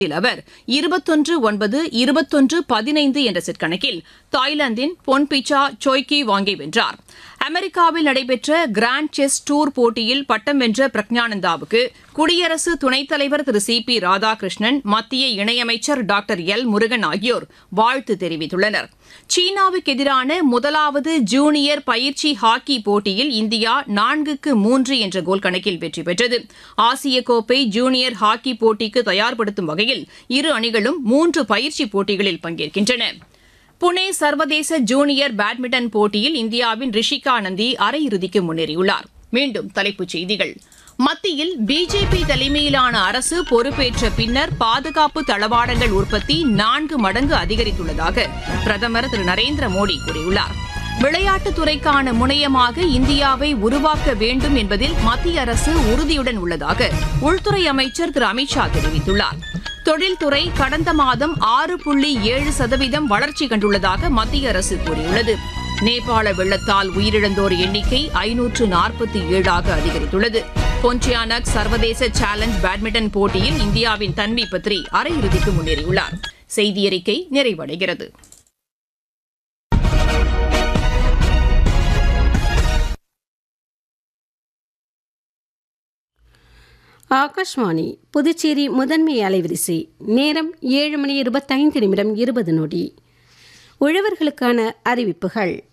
இதில் அவர் இருபத்தொன்று ஒன்பது இருபத்தொன்று பதினைந்து என்ற செட் கணக்கில் தாய்லாந்தின் பொன்பிச்சா சோய்கி வாங்கி வென்றார் அமெரிக்காவில் நடைபெற்ற கிராண்ட் செஸ் டூர் போட்டியில் பட்டம் வென்ற பிரக்ஞானந்தாவுக்கு குடியரசு துணைத் தலைவர் திரு சி பி ராதாகிருஷ்ணன் மத்திய இணையமைச்சர் டாக்டர் எல் முருகன் ஆகியோர் வாழ்த்து தெரிவித்துள்ளனர் சீனாவுக்கு எதிரான முதலாவது ஜூனியர் பயிற்சி ஹாக்கி போட்டியில் இந்தியா நான்குக்கு மூன்று என்ற கோல் கணக்கில் வெற்றி பெற்றது ஆசிய கோப்பை ஜூனியர் ஹாக்கி போட்டிக்கு தயார்படுத்தும் வகையில் இரு அணிகளும் மூன்று பயிற்சி போட்டிகளில் பங்கேற்கின்றன புனே சர்வதேச ஜூனியர் பேட்மிண்டன் போட்டியில் இந்தியாவின் ரிஷிகா நந்தி அரையிறுதிக்கு முன்னேறியுள்ளார் மீண்டும் தலைப்புச் செய்திகள் மத்தியில் பிஜேபி தலைமையிலான அரசு பொறுப்பேற்ற பின்னர் பாதுகாப்பு தளவாடங்கள் உற்பத்தி நான்கு மடங்கு அதிகரித்துள்ளதாக பிரதமர் திரு நரேந்திர மோடி கூறியுள்ளார் விளையாட்டுத் துறைக்கான முனையமாக இந்தியாவை உருவாக்க வேண்டும் என்பதில் மத்திய அரசு உறுதியுடன் உள்ளதாக உள்துறை அமைச்சர் திரு அமித்ஷா தெரிவித்துள்ளார் தொழில்துறை கடந்த மாதம் ஆறு புள்ளி ஏழு சதவீதம் வளர்ச்சி கண்டுள்ளதாக மத்திய அரசு கூறியுள்ளது நேபாள வெள்ளத்தால் உயிரிழந்தோர் எண்ணிக்கை ஐநூற்று நாற்பத்தி ஏழாக அதிகரித்துள்ளது பொன்டியானக் சர்வதேச சேலஞ்ச் பேட்மிண்டன் போட்டியில் இந்தியாவின் தன்வி பத்ரி அரையிறுதிக்கு முன்னேறியுள்ளார் செய்தியறிக்கை நிறைவடைகிறது ஆகாஷ்வாணி புதுச்சேரி முதன்மை அலைவரிசை நேரம் ஏழு மணி இருபத்தைந்து நிமிடம் இருபது நொடி உழவர்களுக்கான அறிவிப்புகள்